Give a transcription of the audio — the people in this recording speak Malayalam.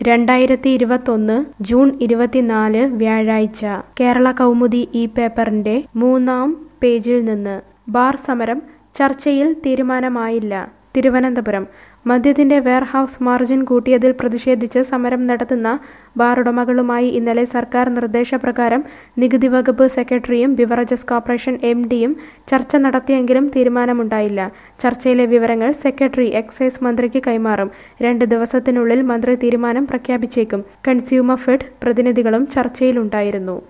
രണ്ടായിരത്തി ഇരുപത്തൊന്ന് ജൂൺ ഇരുപത്തിനാല് വ്യാഴാഴ്ച കേരള കൗമുദി ഈ പേപ്പറിന്റെ മൂന്നാം പേജിൽ നിന്ന് ബാർ സമരം ചർച്ചയിൽ തീരുമാനമായില്ല തിരുവനന്തപുരം മദ്യത്തിന്റെ വെയർഹൌസ് മാർജിൻ കൂട്ടിയതിൽ പ്രതിഷേധിച്ച് സമരം നടത്തുന്ന ബാർ ഉടമകളുമായി ഇന്നലെ സർക്കാർ നിർദ്ദേശപ്രകാരം നികുതി വകുപ്പ് സെക്രട്ടറിയും ബിവറേജസ് കോർപ്പറേഷൻ എം ഡിയും ചർച്ച നടത്തിയെങ്കിലും തീരുമാനമുണ്ടായില്ല ചർച്ചയിലെ വിവരങ്ങൾ സെക്രട്ടറി എക്സൈസ് മന്ത്രിക്ക് കൈമാറും രണ്ട് ദിവസത്തിനുള്ളിൽ മന്ത്രി തീരുമാനം പ്രഖ്യാപിച്ചേക്കും കൺസ്യൂമർ ഫെഡ് പ്രതിനിധികളും ചർച്ചയിലുണ്ടായിരുന്നു